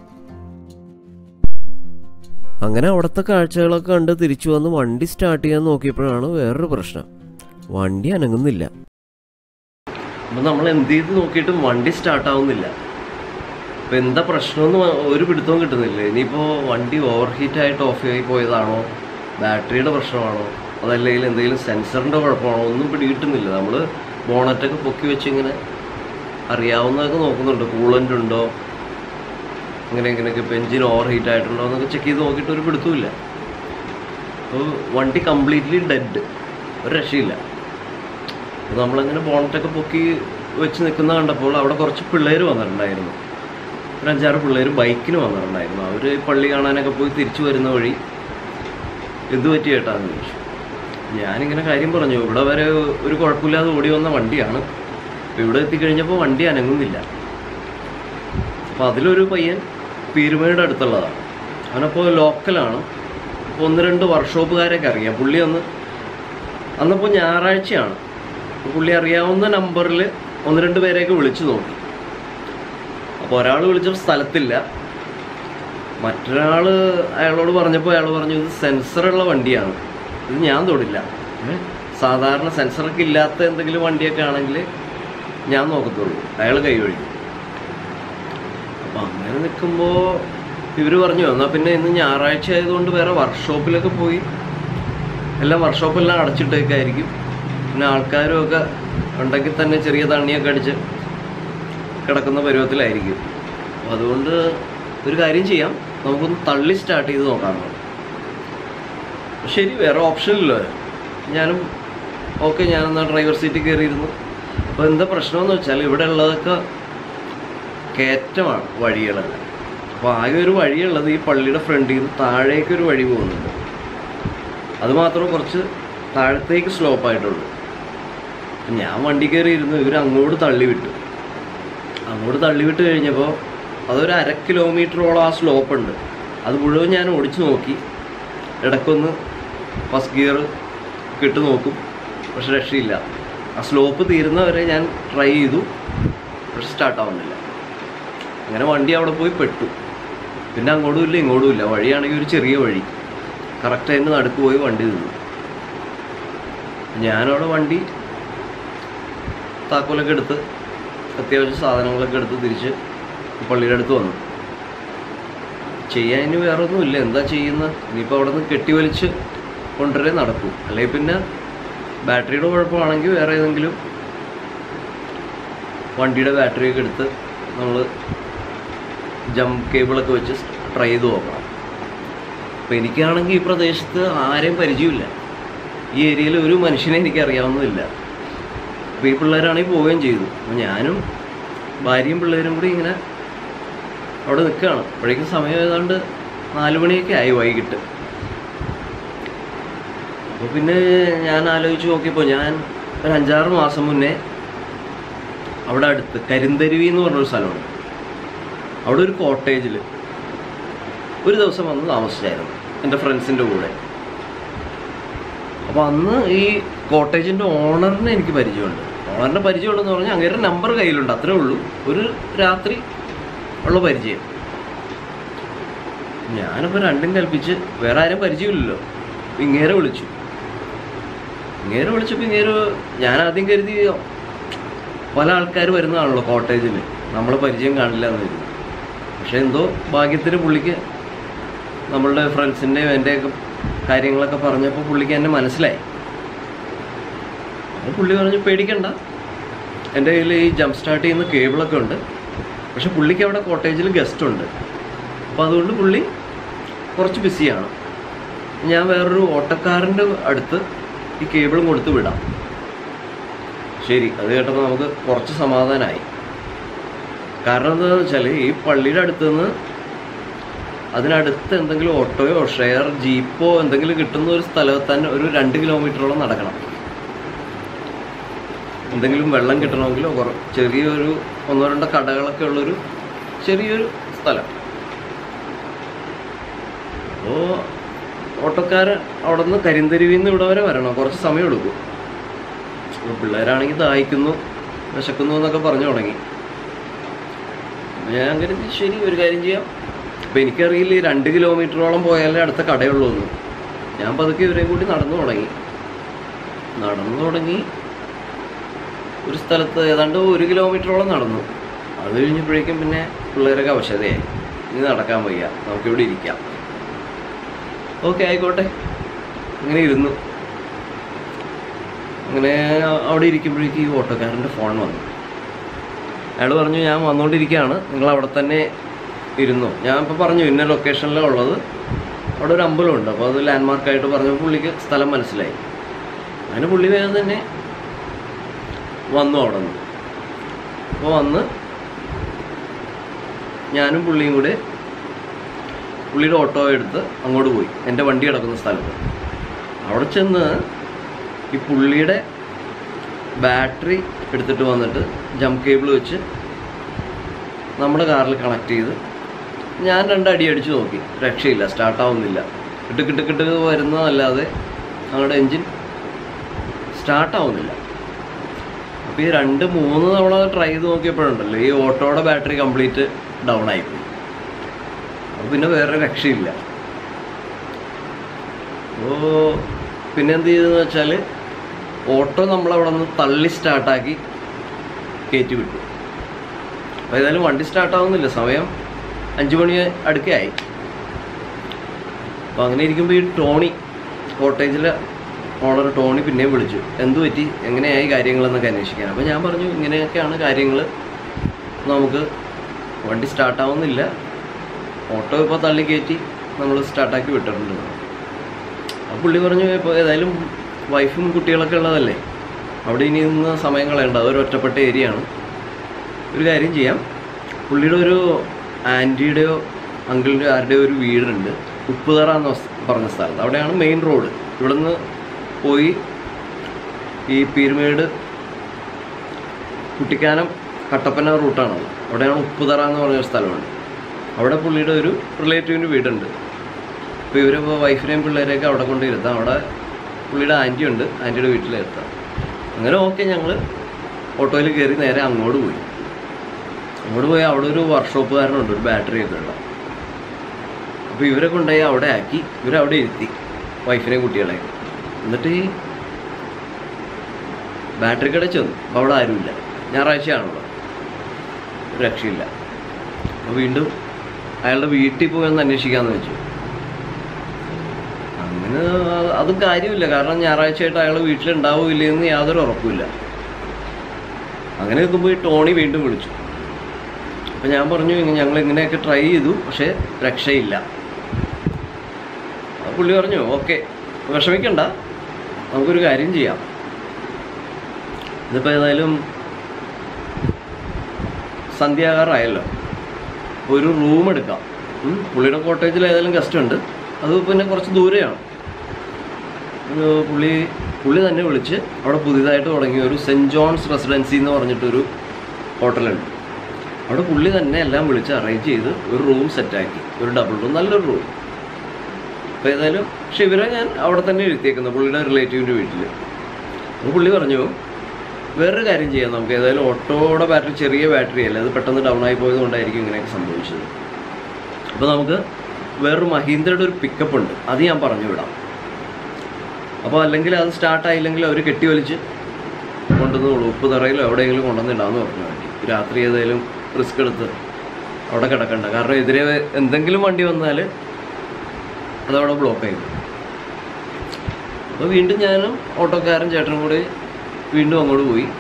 അങ്ങനെ അവിടുത്തെ കാഴ്ചകളൊക്കെ കണ്ട് തിരിച്ചു വന്ന് വണ്ടി സ്റ്റാർട്ട് ചെയ്യാൻ നോക്കിയപ്പോഴാണ് വേറൊരു പ്രശ്നം വണ്ടി അനങ്ങുന്നില്ല അപ്പം നമ്മൾ എന്ത് ചെയ്ത് നോക്കിയിട്ടും വണ്ടി സ്റ്റാർട്ട് ആവുന്നില്ല അപ്പം എന്താ പ്രശ്നമൊന്നും ഒരു പിടുത്തവും കിട്ടുന്നില്ല ഇനിയിപ്പോൾ വണ്ടി ഓവർ ഹീറ്റ് ആയിട്ട് ഓഫ് ആയി പോയതാണോ ബാറ്ററിയുടെ പ്രശ്നമാണോ അതല്ലെങ്കിൽ എന്തെങ്കിലും സെൻസറിൻ്റെ കുഴപ്പമാണോ ഒന്നും പിടികിട്ടുന്നില്ല നമ്മൾ ബോണറ്റൊക്കെ പൊക്കി വെച്ച് ഇങ്ങനെ അറിയാവുന്നതൊക്കെ നോക്കുന്നുണ്ട് കൂളൻ്റ് ഉണ്ടോ അങ്ങനെ ഇങ്ങനെയൊക്കെ ഇപ്പം എഞ്ചിൻ ഓവർ ഹീറ്റ് ആയിട്ടുണ്ടോ എന്നൊക്കെ ചെക്ക് ചെയ്ത് നോക്കിയിട്ട് ഒരു പിടുത്തമില്ല അപ്പോൾ വണ്ടി കംപ്ലീറ്റ്ലി ഡെഡ് ഒരു രക്ഷയില്ല അപ്പോൾ നമ്മളങ്ങനെ ബോണറ്റൊക്കെ പൊക്കി വെച്ച് നിൽക്കുന്ന കണ്ടപ്പോൾ അവിടെ കുറച്ച് പിള്ളേർ വന്നിട്ടുണ്ടായിരുന്നു ഒരു അഞ്ചാറ് പിള്ളേർ ബൈക്കിന് വന്നിട്ടുണ്ടായിരുന്നു അവർ പള്ളി കാണാനൊക്കെ പോയി തിരിച്ചു വരുന്ന വഴി എന്ത് പറ്റി കേട്ടാന്ന് ചോദിച്ചു ഞാനിങ്ങനെ കാര്യം പറഞ്ഞു ഇവിടെ വരെ ഒരു കുഴപ്പമില്ലാതെ ഓടി വന്ന വണ്ടിയാണ് അപ്പോൾ ഇവിടെ എത്തിക്കഴിഞ്ഞപ്പോൾ വണ്ടി അനങ്ങുന്നില്ല അപ്പോൾ അതിലൊരു പയ്യൻ പീരുമേട് അടുത്തുള്ളതാണ് അവനപ്പോൾ ലോക്കലാണ് അപ്പോൾ ഒന്ന് രണ്ട് വർക്ക്ഷോപ്പുകാരൊക്കെ അറിയാം പുള്ളി അന്ന് അന്നപ്പോൾ ഞായറാഴ്ചയാണ് അപ്പോൾ പുള്ളി അറിയാവുന്ന നമ്പറിൽ ഒന്ന് രണ്ട് പേരെയൊക്കെ വിളിച്ചു നോക്കി അപ്പോൾ ഒരാൾ വിളിച്ചപ്പോൾ സ്ഥലത്തില്ല മറ്റൊരാൾ അയാളോട് പറഞ്ഞപ്പോൾ അയാൾ പറഞ്ഞു ഇത് സെൻസറുള്ള വണ്ടിയാണ് ഇത് ഞാൻ തൊടില്ല ഏ? സാധാരണ സെൻസറൊക്കെ ഇല്ലാത്ത എന്തെങ്കിലും വണ്ടിയൊക്കെ ആണെങ്കിൽ ഞാൻ നോക്കത്തുള്ളൂ അയാൾ കൈ ഒഴിക്കും അപ്പം അങ്ങനെ നിൽക്കുമ്പോൾ ഇവർ പറഞ്ഞു എന്നാൽ പിന്നെ ഇന്ന് ഞായറാഴ്ച ആയതുകൊണ്ട് വേറെ വർക്ക്ഷോപ്പിലൊക്കെ പോയി എല്ലാം വർക്ക്ഷോപ്പെല്ലാം അടച്ചിട്ടേക്കായിരിക്കും പിന്നെ ആൾക്കാരും ഒക്കെ ഉണ്ടെങ്കിൽ തന്നെ ചെറിയ തണ്ണിയൊക്കെ അടിച്ച് കിടക്കുന്ന പരുവത്തിലായിരിക്കും അപ്പോൾ അതുകൊണ്ട് ഒരു കാര്യം ചെയ്യാം നമുക്കൊന്ന് തള്ളി സ്റ്റാർട്ട് ചെയ്ത് നോക്കാമെന്ന് ശരി വേറെ ഓപ്ഷൻ ഇല്ലല്ലോ ഞാനും ഓക്കെ ഞാനെന്നാ ഡ്രൈവർ സീറ്റിൽ കയറിയിരുന്നു അപ്പോൾ എന്താ പ്രശ്നമെന്ന് വെച്ചാൽ ഇവിടെ ഉള്ളതൊക്കെ കയറ്റമാണ് വഴികളെല്ലാം അപ്പോൾ ആകെ ഒരു വഴിയുള്ളത് ഈ പള്ളിയുടെ ഫ്രണ്ടിൽ നിന്ന് താഴേക്ക് ഒരു വഴി പോകുന്നുണ്ട് അത് മാത്രം കുറച്ച് താഴത്തേക്ക് സ്ലോപ്പായിട്ടുള്ളൂ ഞാൻ വണ്ടി കയറി ഇരുന്നു ഇവർ അങ്ങോട്ട് തള്ളി വിട്ടു അങ്ങോട്ട് തള്ളി വിട്ട് കഴിഞ്ഞപ്പോൾ അതൊരു അര കിലോമീറ്ററോളം ആ സ്ലോപ്പ് ഉണ്ട് അത് മുഴുവൻ ഞാൻ ഓടിച്ചു നോക്കി ഇടയ്ക്കൊന്ന് ഫസ്റ്റ് ഗിയർ കിട്ടു നോക്കും പക്ഷെ രക്ഷയില്ല ആ സ്ലോപ്പ് തീരുന്നവരെ ഞാൻ ട്രൈ ചെയ്തു പക്ഷെ സ്റ്റാർട്ട് ആവുന്നില്ല അങ്ങനെ വണ്ടി അവിടെ പോയി പെട്ടു പിന്നെ അങ്ങോട്ടും ഇല്ല ഇങ്ങോട്ടും ഇല്ല വഴിയാണെങ്കിൽ ഒരു ചെറിയ വഴി കറക്റ്റ് അതിൻ്റെ നടുക്ക് പോയി വണ്ടി നിന്നു ഞാനവിടെ വണ്ടി താക്കോലൊക്കെ എടുത്ത് അത്യാവശ്യം സാധനങ്ങളൊക്കെ എടുത്ത് തിരിച്ച് പള്ളിയുടെ അടുത്ത് വന്നു ചെയ്യാൻ ഇനി വേറെ ഒന്നുമില്ല എന്താ ചെയ്യുന്നത് ഇനിയിപ്പോൾ അവിടെ നിന്ന് കെട്ടി വലിച്ച് കൊണ്ടുവരേ നടക്കൂ അല്ലെങ്കിൽ പിന്നെ ബാറ്ററിയുടെ കുഴപ്പമാണെങ്കിൽ വേറെ ഏതെങ്കിലും വണ്ടിയുടെ ബാറ്ററിയൊക്കെ എടുത്ത് നമ്മൾ ജംപ് കേബിളൊക്കെ വെച്ച് ട്രൈ ചെയ്ത് നോക്കണം അപ്പോൾ എനിക്കാണെങ്കിൽ ഈ പ്രദേശത്ത് ആരെയും പരിചയമില്ല ഈ ഏരിയയിൽ ഒരു മനുഷ്യനെ എനിക്ക് അറിയാവുന്നതില്ല അപ്പോൾ ഈ പിള്ളേരാണെങ്കിൽ പോവുകയും ചെയ്തു അപ്പോൾ ഞാനും ഭാര്യയും പിള്ളേരും കൂടി ഇങ്ങനെ അവിടെ നിൽക്കുകയാണ് അപ്പോഴേക്കും സമയം ഏതാണ്ട് നാല് മണിയൊക്കെ ആയി വൈകിട്ട് അപ്പോൾ പിന്നെ ഞാൻ ആലോചിച്ച് നോക്കിയപ്പോൾ ഞാൻ ഒരു അഞ്ചാറ് മാസം മുന്നേ അവിടെ അടുത്ത് കരിന്തരുവി എന്ന് പറഞ്ഞൊരു സ്ഥലമുണ്ട് അവിടെ ഒരു കോട്ടേജിൽ ഒരു ദിവസം വന്ന് താമസിച്ചായിരുന്നു എൻ്റെ ഫ്രണ്ട്സിൻ്റെ കൂടെ അപ്പോൾ അന്ന് ഈ കോട്ടേജിൻ്റെ ഓണറിനെ എനിക്ക് പരിചയമുണ്ട് ഓണറിൻ്റെ പരിചയമുള്ളതെന്ന് പറഞ്ഞാൽ അങ്ങേരുടെ നമ്പർ കയ്യിലുണ്ട് അത്രേ ഉള്ളൂ ഒരു രാത്രി ഉള്ള പരിചയം ഞാനപ്പോൾ രണ്ടും കൽപ്പിച്ച് വേറെ ആരും പരിചയമില്ലല്ലോ ഇങ്ങേരെ വിളിച്ചു ഇങ്ങേരെ വിളിച്ചപ്പോൾ ഇങ്ങേര് ഞാൻ ആദ്യം കരുതി പല ആൾക്കാർ വരുന്നതാണല്ലോ കോട്ടേജിൽ നമ്മളെ പരിചയം കാണില്ല എന്ന് കരുതി പക്ഷെ എന്തോ ഭാഗ്യത്തിന് പുള്ളിക്ക് നമ്മളുടെ ഫ്രണ്ട്സിൻ്റെയും എൻ്റെയൊക്കെ കാര്യങ്ങളൊക്കെ പറഞ്ഞപ്പോൾ പുള്ളിക്ക് എന്നെ മനസ്സിലായി അപ്പോൾ പുള്ളി പറഞ്ഞു പേടിക്കണ്ട എൻ്റെ കയ്യിൽ ഈ ജംപ് സ്റ്റാർട്ട് ചെയ്യുന്ന കേബിളൊക്കെ ഉണ്ട് പക്ഷെ പുള്ളിക്ക് അവിടെ കോട്ടേജിൽ ഗസ്റ്റ് ഉണ്ട് അപ്പോൾ അതുകൊണ്ട് പുള്ളി കുറച്ച് ബിസിയാണ് ഞാൻ വേറൊരു ഓട്ടക്കാരൻ്റെ അടുത്ത് ഈ കേബിളും കൊടുത്ത് വിടാം ശരി അത് കേട്ടപ്പോൾ നമുക്ക് കുറച്ച് സമാധാനമായി കാരണം എന്താണെന്ന് വെച്ചാൽ ഈ പള്ളിയുടെ അടുത്ത് നിന്ന് അതിനടുത്ത് എന്തെങ്കിലും ഓട്ടോയോ ഷെയർ ജീപ്പോ എന്തെങ്കിലും കിട്ടുന്ന ഒരു സ്ഥലത്ത് തന്നെ ഒരു രണ്ട് കിലോമീറ്ററോളം നടക്കണം എന്തെങ്കിലും വെള്ളം കിട്ടണമെങ്കിലോ കുറ ചെറിയൊരു ഒന്നോ രണ്ടോ കടകളൊക്കെ ഉള്ളൊരു ചെറിയൊരു സ്ഥലം അപ്പോൾ ഓട്ടോക്കാരൻ അവിടെ നിന്ന് കരിന്തരുവിൽ നിന്ന് ഇവിടെ വരെ വരണം കുറച്ച് സമയം എടുക്കും അപ്പോൾ പിള്ളേരാണെങ്കിൽ ദാഹിക്കുന്നു വിശക്കുന്നു എന്നൊക്കെ പറഞ്ഞു തുടങ്ങി അപ്പോൾ ഞാൻ കരുതി ശരി ഒരു കാര്യം ചെയ്യാം അപ്പോൾ എനിക്കറിയില്ല ഈ രണ്ട് കിലോമീറ്ററോളം പോയാലേ അടുത്ത കടയുള്ളൂ എന്ന് ഞാൻ പതുക്കെ ഇവരെയും കൂടി നടന്നു തുടങ്ങി നടന്നു തുടങ്ങി ഒരു സ്ഥലത്ത് ഏതാണ്ട് ഒരു കിലോമീറ്ററോളം നടന്നു അത് കഴിഞ്ഞപ്പോഴേക്കും പിന്നെ പിള്ളേരൊക്കെ അവശതയായി ഇനി നടക്കാൻ വയ്യ നമുക്കിവിടെ ഇരിക്കാം ഓക്കെ ആയിക്കോട്ടെ അങ്ങനെ ഇരുന്നു അങ്ങനെ അവിടെ ഇരിക്കുമ്പോഴേക്കും ഈ ഓട്ടോക്കാരൻ്റെ ഫോൺ വന്നു അയാൾ പറഞ്ഞു ഞാൻ വന്നുകൊണ്ടിരിക്കുകയാണ് നിങ്ങൾ അവിടെ തന്നെ ഇരുന്നു ഞാൻ ഇപ്പോൾ പറഞ്ഞു ഇന്ന ലൊക്കേഷനിലാണ് ഉള്ളത് അവിടെ ഒരു അമ്പലമുണ്ട് അപ്പോൾ അത് ലാൻഡ്മാർക്കായിട്ട് പറഞ്ഞപ്പോൾ പുള്ളിക്ക് സ്ഥലം മനസ്സിലായി അങ്ങനെ പുള്ളി വേഗം തന്നെ വന്നു അവിടെ നിന്ന് അപ്പോൾ വന്ന് ഞാനും പുള്ളിയും കൂടെ പുള്ളിയുടെ ഓട്ടോ എടുത്ത് അങ്ങോട്ട് പോയി എൻ്റെ വണ്ടി കിടക്കുന്ന സ്ഥലത്ത് അവിടെ ചെന്ന് ഈ പുള്ളിയുടെ ബാറ്ററി എടുത്തിട്ട് വന്നിട്ട് ജംപ് കേബിൾ വെച്ച് നമ്മുടെ കാറിൽ കണക്ട് ചെയ്ത് ഞാൻ രണ്ടടി അടിച്ച് നോക്കി രക്ഷയില്ല സ്റ്റാർട്ടാവുന്നില്ല കിട്ട് കിട്ട് കിട്ട് വരുന്നതല്ലാതെ ഞങ്ങളുടെ എൻജിൻ സ്റ്റാർട്ടാവുന്നില്ല അപ്പോൾ ഈ രണ്ട് മൂന്ന് തവണ ട്രൈ ചെയ്ത് നോക്കിയപ്പോഴുണ്ടല്ലോ ഈ ഓട്ടോയുടെ ബാറ്ററി കംപ്ലീറ്റ് ഡൗൺ ആയിപ്പോയി അപ്പോൾ പിന്നെ വേറെ രക്ഷയില്ല അപ്പോൾ പിന്നെ എന്ത് ചെയ്തെന്ന് വെച്ചാൽ ഓട്ടോ നമ്മളവിടെ നിന്ന് തള്ളി സ്റ്റാർട്ടാക്കി കയറ്റി വിട്ടു അപ്പോൾ ഏതായാലും വണ്ടി സ്റ്റാർട്ടാവുന്നില്ല സമയം അഞ്ച് മണി അടുക്കയായി അപ്പോൾ അങ്ങനെ ഇരിക്കുമ്പോൾ ഈ ടോണി കോട്ടേജിലെ ഓണർ ടോണി പിന്നെയും വിളിച്ചു എന്തു പറ്റി എങ്ങനെയായി കാര്യങ്ങളെന്നൊക്കെ അന്വേഷിക്കാൻ അപ്പോൾ ഞാൻ പറഞ്ഞു ഇങ്ങനെയൊക്കെയാണ് കാര്യങ്ങൾ നമുക്ക് വണ്ടി സ്റ്റാർട്ടാവുന്നില്ല ഓട്ടോ ഇപ്പോൾ തള്ളി കയറ്റി നമ്മൾ സ്റ്റാർട്ടാക്കി വിട്ടിട്ടുണ്ട് അപ്പോൾ പുള്ളി പറഞ്ഞു ഇപ്പോൾ ഏതായാലും വൈഫും കുട്ടികളൊക്കെ ഉള്ളതല്ലേ അവിടെ ഇനി നിന്ന് സമയം കളയണ്ട അതൊരു ഒറ്റപ്പെട്ട ഏരിയ ആണ് ഒരു കാര്യം ചെയ്യാം പുള്ളിയുടെ ഒരു ആൻറ്റിയുടെയോ അങ്കിളിൻ്റെയോ ആരുടെയോ ഒരു വീടുണ്ട് ഉപ്പുതറ എന്ന് വസ്- പറഞ്ഞ സ്ഥലത്ത് അവിടെയാണ് മെയിൻ റോഡ് ഇവിടുന്ന് പോയി ഈ പീരുമേട് കുട്ടിക്കാനം കട്ടപ്പന റൂട്ടാണത് അവിടെയാണ് ഉപ്പുതറ എന്ന് പറഞ്ഞ ഒരു സ്ഥലമുണ്ട് അവിടെ പുള്ളിയുടെ ഒരു റിലേറ്റീവിൻ്റെ വീടുണ്ട് അപ്പോൾ ഇവരിപ്പോൾ വൈഫിനെയും പിള്ളേരെയൊക്കെ അവിടെ കൊണ്ട് ഇരുത്താം അവിടെ പുള്ളിയുടെ ആൻറ്റി ഉണ്ട് ആൻറ്റിയുടെ വീട്ടിലിരുത്താം അങ്ങനെ ഓക്കെ ഞങ്ങൾ ഓട്ടോയിൽ കയറി നേരെ അങ്ങോട്ട് പോയി അങ്ങോട്ട് പോയി അവിടെ ഒരു വർക്ക്ഷോപ്പുകാരനുണ്ട് ഒരു ബാറ്ററി ഒക്കെ ഉള്ള അപ്പോൾ ഇവരെ കൊണ്ടുപോയി അവിടെ ആക്കി ഇവരവിടെ ഇരുത്തി വൈഫിനെയും കുട്ടികളെയും എന്നിട്ട് ഈ ബാറ്ററി കട ചെന്നു അപ്പോൾ അവിടെ ആരുമില്ല ഞായറാഴ്ചയാണല്ലോ ഒരു രക്ഷയില്ല അപ്പോൾ വീണ്ടും അയാളുടെ വീട്ടിൽ പോയി ഒന്ന് അന്വേഷിക്കാമെന്ന് വെച്ചു അങ്ങനെ അത് അതും കാര്യമില്ല കാരണം ഞായറാഴ്ചയായിട്ട് അയാൾ വീട്ടിലുണ്ടാവില്ല എന്ന് യാതൊരു ഉറപ്പില്ല അങ്ങനെ നിൽക്കുമ്പോൾ ഈ ടോണി വീണ്ടും വിളിച്ചു അപ്പം ഞാൻ പറഞ്ഞു "ഇങ്ങ- ഞങ്ങൾ ഇങ്ങനെയൊക്കെ ട്രൈ ചെയ്തു പക്ഷേ രക്ഷയില്ല അപ്പോൾ പുള്ളി പറഞ്ഞു ഓക്കെ വിഷമിക്കണ്ട നമുക്കൊരു കാര്യം ചെയ്യാം ഇതിപ്പോൾ ഏതായാലും സന്ധ്യാകാറായല്ലോ ഒരു റൂം എടുക്കാം ഉം. പുള്ളിയുടെ കോട്ടേജിൽ ഏതായാലും ഗസ്റ്റ് ഉണ്ട് അത് പിന്നെ കുറച്ച് ദൂരെയാണ് ഒരു പുള്ളി പുള്ളി തന്നെ വിളിച്ച് അവിടെ പുതിയതായിട്ട് തുടങ്ങിയ ഒരു സെൻറ് ജോൺസ് റെസിഡൻസി എന്ന് പറഞ്ഞിട്ടൊരു ഹോട്ടലുണ്ട് അവിടെ പുള്ളി തന്നെ എല്ലാം വിളിച്ച് അറേഞ്ച് ചെയ്ത് ഒരു റൂം സെറ്റാക്കി ഒരു ഡബിൾ റൂം നല്ലൊരു റൂം അപ്പോൾ ഏതായാലും പക്ഷെ ഇവരെ ഞാൻ അവിടെ തന്നെ ഇരുത്തിയേക്കുന്നത് പുള്ളിയുടെ റിലേറ്റീവിൻ്റെ വീട്ടിൽ അപ്പോൾ പുള്ളി പറഞ്ഞു വേറൊരു കാര്യം ചെയ്യാം നമുക്ക് ഏതായാലും ഓട്ടോയുടെ ബാറ്ററി ചെറിയ ബാറ്ററി അല്ലേ അത് പെട്ടെന്ന് ഡൗൺ ആയി പോയത് കൊണ്ടായിരിക്കും ഇങ്ങനെയൊക്കെ സംഭവിച്ചത് അപ്പോൾ നമുക്ക് വേറൊരു മഹീന്ദ്രയുടെ ഒരു പിക്കപ്പ് ഉണ്ട് അത് ഞാൻ പറഞ്ഞു വിടാം അപ്പോൾ അല്ലെങ്കിൽ അത് സ്റ്റാർട്ട് ആയില്ലെങ്കിൽ അവർ കെട്ടി വലിച്ച് കൊണ്ടുവന്നോളൂ ഉപ്പ് തറയിലോ എവിടെയെങ്കിലും കൊണ്ടുവന്നിടാന്ന് പറഞ്ഞു വേണ്ടി രാത്രി ഏതായാലും റിസ്ക് എടുത്ത് അവിടെ കിടക്കണ്ട കാരണം എതിരെ എന്തെങ്കിലും വണ്ടി വന്നാൽ അതവിടെ ബ്ലോക്ക് ആയി പോകും. അപ്പോൾ വീണ്ടും ഞാനും ഓട്ടോക്കാരൻ ചേട്ടനും കൂടി വീണ്ടും അങ്ങോട്ട് പോയി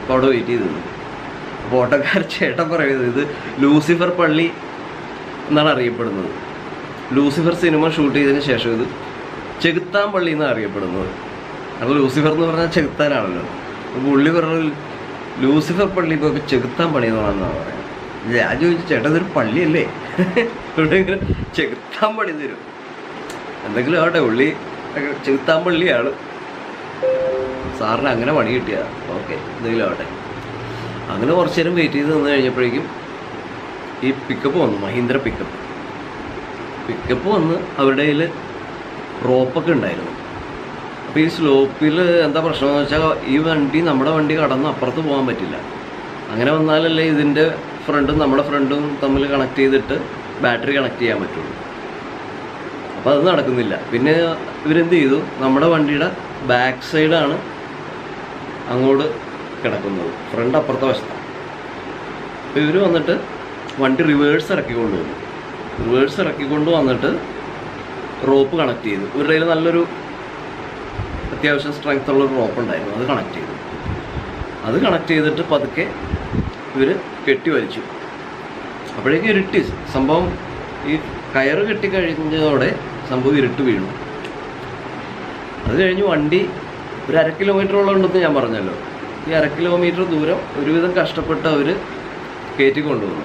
അപ്പോൾ അവിടെ വെയിറ്റ് ചെയ്ത് നിന്നു അപ്പോൾ ഓട്ടോക്കാർ ചേട്ടൻ പറയുന്നത് ഇത് ലൂസിഫർ പള്ളി എന്നാണ് അറിയപ്പെടുന്നത് ലൂസിഫർ സിനിമ ഷൂട്ട് ചെയ്തതിന് ശേഷം ഇത് ചെകുത്താൻ പള്ളി എന്നാണ് അറിയപ്പെടുന്നത് കാരണം ലൂസിഫർ എന്ന് പറഞ്ഞാൽ ചെകുത്താനാണല്ലോ അപ്പോൾ പുള്ളി പറഞ്ഞു ലൂസിഫർ പള്ളി ഇപ്പോൾ ചെകുത്താൻ പണി എന്ന് പറഞ്ഞാൽ പറയാം ഞാൻ ചോദിച്ചു ചേട്ടാ ഇതൊരു പള്ളിയല്ലേ ഇവിടെ ഇങ്ങനെ ചെകുത്താൻ പണി തരും എന്തെങ്കിലും ആവട്ടെ ഉള്ളി ഒക്കെ ചെകുത്താൻ പള്ളിയാണ് സാറിന് അങ്ങനെ പണി കിട്ടിയ ഓക്കെ എന്തെങ്കിലും ആവട്ടെ അങ്ങനെ കുറച്ച് നേരം വെയിറ്റ് ചെയ്ത് നിന്ന് കഴിഞ്ഞപ്പോഴേക്കും ഈ പിക്കപ്പ് വന്നു മഹീന്ദ്ര പിക്കപ്പ് പിക്കപ്പ് വന്ന് അവരുടെ കയ്യിൽ റോപ്പൊക്കെ ഉണ്ടായിരുന്നു അപ്പോൾ ഈ സ്ലോപ്പിൽ എന്താ പ്രശ്നം എന്ന് വെച്ചാൽ ഈ വണ്ടി നമ്മുടെ വണ്ടി കടന്ന് അപ്പുറത്ത് പോകാൻ പറ്റില്ല അങ്ങനെ വന്നാലല്ലേ ഇതിൻ്റെ ഫ്രണ്ടും നമ്മുടെ ഫ്രണ്ടും തമ്മിൽ കണക്ട് ചെയ്തിട്ട് ബാറ്ററി കണക്ട് ചെയ്യാൻ പറ്റുള്ളൂ അപ്പോൾ അത് നടക്കുന്നില്ല പിന്നെ ഇവരെന്ത് ചെയ്തു നമ്മുടെ വണ്ടിയുടെ ബാക്ക് സൈഡാണ് അങ്ങോട്ട് കിടക്കുന്നത് ഫ്രണ്ട് അപ്പുറത്തെ വശത്താണ് അപ്പോൾ ഇവർ വന്നിട്ട് വണ്ടി റിവേഴ്സ് ഇറക്കിക്കൊണ്ട് വന്നു റിവേഴ്സ് ഇറക്കിക്കൊണ്ട് വന്നിട്ട് റോപ്പ് കണക്ട് ചെയ്തു ഇവരുടെ കയ്യിൽ നല്ലൊരു അത്യാവശ്യം സ്ട്രെങ്ത് ഉള്ള ഒരു റോപ്പ് ഉണ്ടായിരുന്നു അത് കണക്ട് ചെയ്തു അത് കണക്ട് ചെയ്തിട്ട് പതുക്കെ ഇവർ കെട്ടി വലിച്ചു അപ്പോഴേക്കും ഇരുട്ടി സംഭവം ഈ കയറ് കെട്ടി കഴിഞ്ഞതോടെ സംഭവം ഇരുട്ട് വീണു അത് കഴിഞ്ഞ് വണ്ടി ഒരു അര കിലോമീറ്ററോളം ഉണ്ടെന്ന് ഞാൻ പറഞ്ഞല്ലോ ഈ അര കിലോമീറ്റർ ദൂരം ഒരുവിധം കഷ്ടപ്പെട്ട് അവർ കയറ്റി കൊണ്ടുവന്നു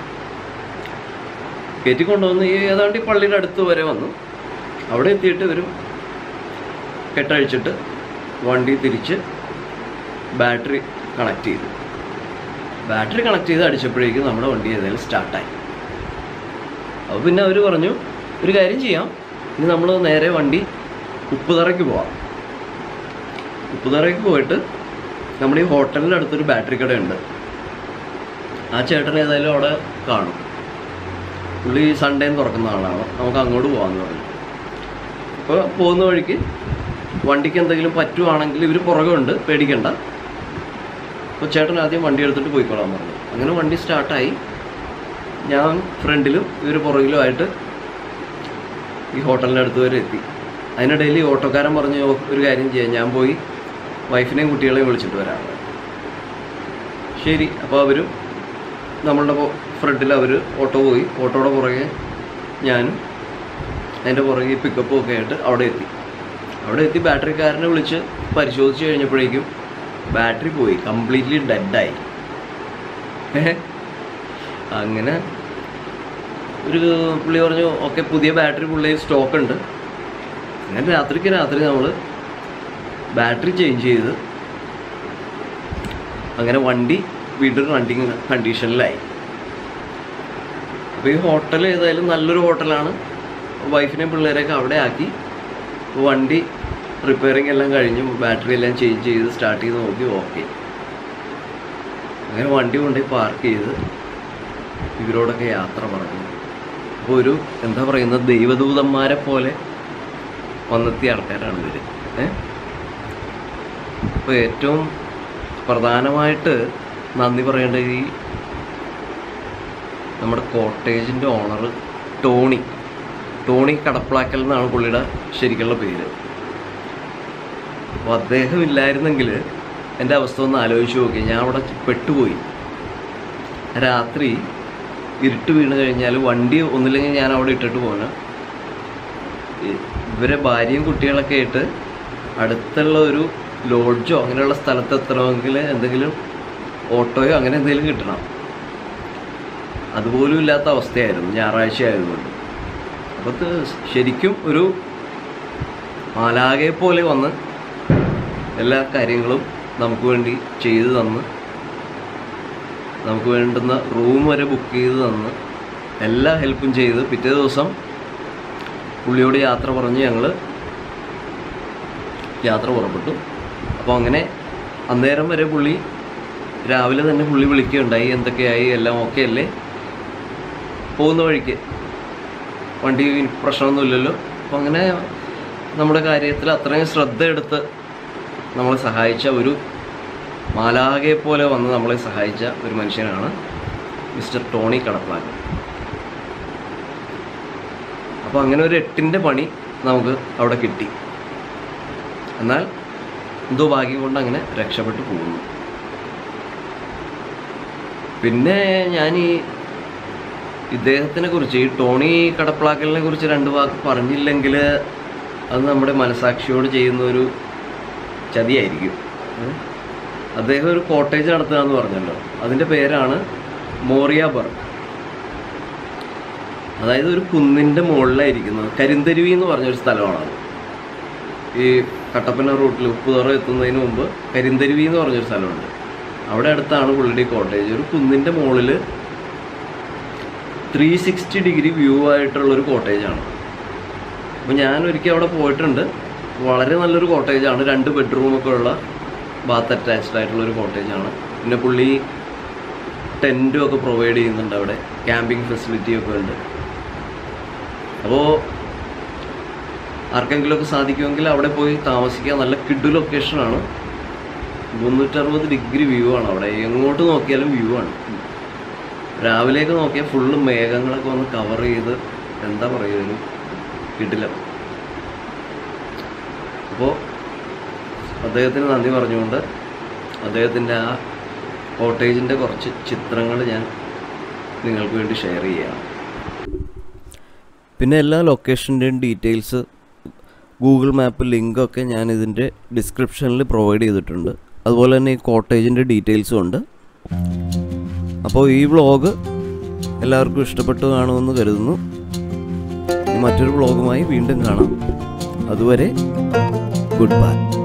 കയറ്റി കൊണ്ടുവന്ന് ഈ ഏതാണ്ട് ഈ പള്ളിയുടെ അടുത്ത് വരെ വന്നു അവിടെ എത്തിയിട്ട് ഇവരും കെട്ടഴിച്ചിട്ട് വണ്ടി തിരിച്ച് ബാറ്ററി കണക്ട് ചെയ്തു ബാറ്ററി കണക്ട് ചെയ്ത് അടിച്ചപ്പോഴേക്കും നമ്മുടെ വണ്ടി ഏതായാലും സ്റ്റാർട്ടായി അപ്പോൾ പിന്നെ അവർ പറഞ്ഞു ഒരു കാര്യം ചെയ്യാം ഇനി നമ്മൾ നേരെ വണ്ടി ഉപ്പുതറയ്ക്ക് പോവാം ഉപ്പുതറയ്ക്ക് പോയിട്ട് നമ്മുടെ ഈ ഹോട്ടലിൻ്റെ അടുത്തൊരു ബാറ്ററി കടയുണ്ട് ആ ചേട്ടൻ ഏതായാലും അവിടെ കാണും പുള്ളി സൺഡേന്ന് തുറക്കുന്ന ആളാണ് നമുക്ക് അങ്ങോട്ട് പോകാമെന്ന് പറഞ്ഞു അപ്പോൾ പോകുന്ന വഴിക്ക് വണ്ടിക്ക് എന്തെങ്കിലും പറ്റുവാണെങ്കിൽ ഇവർ പുറകെ ഉണ്ട് പേടിക്കണ്ട അപ്പോൾ ചേട്ടൻ ആദ്യം വണ്ടി എടുത്തിട്ട് പോയിക്കോളാൻ പറഞ്ഞു അങ്ങനെ വണ്ടി സ്റ്റാർട്ടായി ഞാൻ ഫ്രണ്ടിലും ഇവർ പുറകിലുമായിട്ട് ഈ ഹോട്ടലിൻ്റെ അടുത്ത് വരെ എത്തി അതിനിടയിൽ ഈ ഓട്ടോക്കാരൻ പറഞ്ഞു "ഓ, ഒരു കാര്യം ചെയ്യാം ഞാൻ പോയി വൈഫിനെയും കുട്ടികളെയും വിളിച്ചിട്ട് വരാം ശരി അപ്പോൾ അവരും നമ്മളുടെ ഫ്രണ്ടിൽ അവർ ഓട്ടോ പോയി ഓട്ടോയുടെ പുറകെ ഞാനും അതിൻ്റെ പുറകെ പിക്കപ്പും ഒക്കെ ആയിട്ട് അവിടെ എത്തി അവിടെ എത്തി ബാറ്ററിക്കാരനെ വിളിച്ച് പരിശോധിച്ച് കഴിഞ്ഞപ്പോഴേക്കും ബാറ്ററി പോയി കംപ്ലീറ്റ്ലി ഡെഡായി അങ്ങനെ ഒരു പുള്ളി പറഞ്ഞു ഓക്കെ പുതിയ ബാറ്ററി പുള്ളി സ്റ്റോക്ക് ഉണ്ട് അങ്ങനെ രാത്രിക്ക് രാത്രി നമ്മൾ ബാറ്ററി ചേഞ്ച് ചെയ്ത് അങ്ങനെ വണ്ടി വീണ്ടും റണ്ണിങ് കണ്ടീഷനിലായി അപ്പോൾ ഈ ഹോട്ടൽ ഏതായാലും നല്ലൊരു ഹോട്ടലാണ് വൈഫിനെയും പിള്ളേരെയൊക്കെ അവിടെ ആക്കി വണ്ടി റിപ്പയറിംഗ് എല്ലാം കഴിഞ്ഞു ബാറ്ററി എല്ലാം ചേഞ്ച് ചെയ്ത് സ്റ്റാർട്ട് ചെയ്ത് നോക്കി ഓക്കെ അങ്ങനെ വണ്ടി കൊണ്ടുപോയി പാർക്ക് ചെയ്ത് ഇവരോടൊക്കെ യാത്ര പറഞ്ഞു അപ്പോൾ ഒരു എന്താ പറയുന്നത് ദൈവദൂതന്മാരെ പോലെ വന്നെത്തിയ ആൾക്കാരാണ് ഇവർ ഏഹ് അപ്പോൾ ഏറ്റവും പ്രധാനമായിട്ട് നന്ദി പറയേണ്ടത് ഈ നമ്മുടെ കോട്ടേജിൻ്റെ ഓണർ ടോണി ടോണി കടപ്ലാക്കൽ എന്നാണ് പുള്ളിയുടെ ശരിക്കുള്ള പേര് അപ്പോൾ അദ്ദേഹം ഇല്ലായിരുന്നെങ്കിൽ എൻ്റെ അവസ്ഥ ഒന്ന് ആലോചിച്ച് നോക്കി ഞാൻ അവിടെ പെട്ടുപോയി രാത്രി ഇരുട്ട് വീണ് കഴിഞ്ഞാൽ വണ്ടി ഒന്നില്ലെങ്കിൽ ഞാൻ അവിടെ ഇട്ടിട്ട് പോകണം ഇവരെ ഭാര്യയും കുട്ടികളൊക്കെ ആയിട്ട് അടുത്തുള്ള ഒരു ലോഡ്ജോ അങ്ങനെയുള്ള സ്ഥലത്ത് എത്തണമെങ്കിൽ എന്തെങ്കിലും ഓട്ടോയോ അങ്ങനെ എന്തെങ്കിലും കിട്ടണം അതുപോലും ഇല്ലാത്ത അവസ്ഥയായിരുന്നു ഞായറാഴ്ച ആയതുകൊണ്ട് അപ്പോൾ ഇത് ശരിക്കും ഒരു മാലാകെ പോലെ വന്ന് എല്ലാ കാര്യങ്ങളും നമുക്ക് വേണ്ടി ചെയ്തു തന്ന് നമുക്ക് വേണ്ടുന്ന റൂം വരെ ബുക്ക് ചെയ്ത് തന്ന് എല്ലാ ഹെൽപ്പും ചെയ്ത് പിറ്റേ ദിവസം പുള്ളിയോട് യാത്ര പറഞ്ഞ് ഞങ്ങൾ യാത്ര പുറപ്പെട്ടു അപ്പോൾ അങ്ങനെ അന്നേരം വരെ പുള്ളി രാവിലെ തന്നെ പുള്ളി വിളിക്കുകയുണ്ടായി എന്തൊക്കെയായി എല്ലാം ഓക്കെ അല്ലേ പോകുന്ന വഴിക്ക് വണ്ടി പ്രശ്നമൊന്നുമില്ലല്ലോ അപ്പോൾ അങ്ങനെ നമ്മുടെ കാര്യത്തിൽ അത്രയും ശ്രദ്ധ എടുത്ത് നമ്മളെ സഹായിച്ച ഒരു മാലാകെ പോലെ വന്ന് നമ്മളെ സഹായിച്ച ഒരു മനുഷ്യനാണ് മിസ്റ്റർ ടോണി കടപ്പാക്കൻ അപ്പോൾ അങ്ങനെ ഒരു എട്ടിൻ്റെ പണി നമുക്ക് അവിടെ കിട്ടി എന്നാൽ എന്തോ ഭാഗ്യം കൊണ്ട് അങ്ങനെ രക്ഷപ്പെട്ടു പോകുന്നു പിന്നെ ഞാൻ ഈ ഇദ്ദേഹത്തിനെ കുറിച്ച് ഈ ടോണി കടപ്ലാക്കലിനെ കുറിച്ച് രണ്ട് വാക്ക് പറഞ്ഞില്ലെങ്കിൽ അത് നമ്മുടെ മനസാക്ഷിയോട് ചെയ്യുന്ന ഒരു ചതിയായിരിക്കും ഏ? അദ്ദേഹം ഒരു കോട്ടേജ് നടത്തുക എന്ന് പറഞ്ഞല്ലോ അതിൻ്റെ പേരാണ് മോറിയ ബർഗ് അതായത് ഒരു കുന്നിൻ്റെ മുകളിലായിരിക്കുന്നത് കരിന്തരുവി എന്ന് പറഞ്ഞൊരു സ്ഥലമാണ് അത്. ഈ കട്ടപ്പന റൂട്ടിൽ ഉപ്പുതുറ എത്തുന്നതിന് മുമ്പ് കരിന്തരുവി എന്ന് പറഞ്ഞൊരു സ്ഥലമുണ്ട് അവിടെ അടുത്താണ് പുള്ളിയുടെ ഈ കോട്ടേജ് ഒരു കുന്നിൻ്റെ മുകളിൽ ത്രീ സിക്സ്റ്റി ഡിഗ്രി വ്യൂ ആയിട്ടുള്ളൊരു കോട്ടേജാണ് അപ്പോൾ ഞാൻ ഒരിക്കൽ അവിടെ പോയിട്ടുണ്ട് വളരെ നല്ലൊരു കോട്ടേജാണ് രണ്ട് ബെഡ്റൂമൊക്കെ ഉള്ള ബാത്ത് അറ്റാച്ച്ഡ് ആയിട്ടുള്ള ഒരു കോട്ടേജാണ് പിന്നെ പുള്ളി ടെൻറ്റും ഒക്കെ പ്രൊവൈഡ് ചെയ്യുന്നുണ്ട് അവിടെ ക്യാമ്പിംഗ് ഫെസിലിറ്റി ഒക്കെ ഉണ്ട് അപ്പോൾ ആർക്കെങ്കിലുമൊക്കെ സാധിക്കുമെങ്കിൽ അവിടെ പോയി താമസിക്കാൻ നല്ല കിഡു ലൊക്കേഷനാണ് മുന്നൂറ്ററുപത് ഡിഗ്രി വ്യൂ ആണ് അവിടെ എങ്ങോട്ട് നോക്കിയാലും വ്യൂ ആണ് രാവിലെയൊക്കെ നോക്കിയാൽ ഫുള്ള് മേഘങ്ങളൊക്കെ വന്ന് കവർ ചെയ്ത് എന്താ പറയുക ഒരു കിടില അപ്പോൾ അദ്ദേഹത്തിന് നന്ദി പറഞ്ഞുകൊണ്ട് അദ്ദേഹത്തിൻ്റെ ആ കോട്ടേജിൻ്റെ കുറച്ച് ചിത്രങ്ങൾ ഞാൻ നിങ്ങൾക്ക് വേണ്ടി ഷെയർ ചെയ്യുകയാണ് പിന്നെ എല്ലാ ലൊക്കേഷൻ്റെയും ഡീറ്റെയിൽസ് ഗൂഗിൾ മാപ്പ് ലിങ്കൊക്കെ ഞാൻ ഇതിൻ്റെ ഡിസ്ക്രിപ്ഷനിൽ പ്രൊവൈഡ് ചെയ്തിട്ടുണ്ട് അതുപോലെ തന്നെ ഈ കോട്ടേജിൻ്റെ ഡീറ്റെയിൽസും ഉണ്ട് അപ്പോൾ ഈ വ്ളോഗ് എല്ലാവർക്കും ഇഷ്ടപ്പെട്ടു കാണുമെന്ന് കരുതുന്നു ഇനി മറ്റൊരു വ്ളോഗുമായി വീണ്ടും കാണാം അതുവരെ ഗുഡ് ബൈ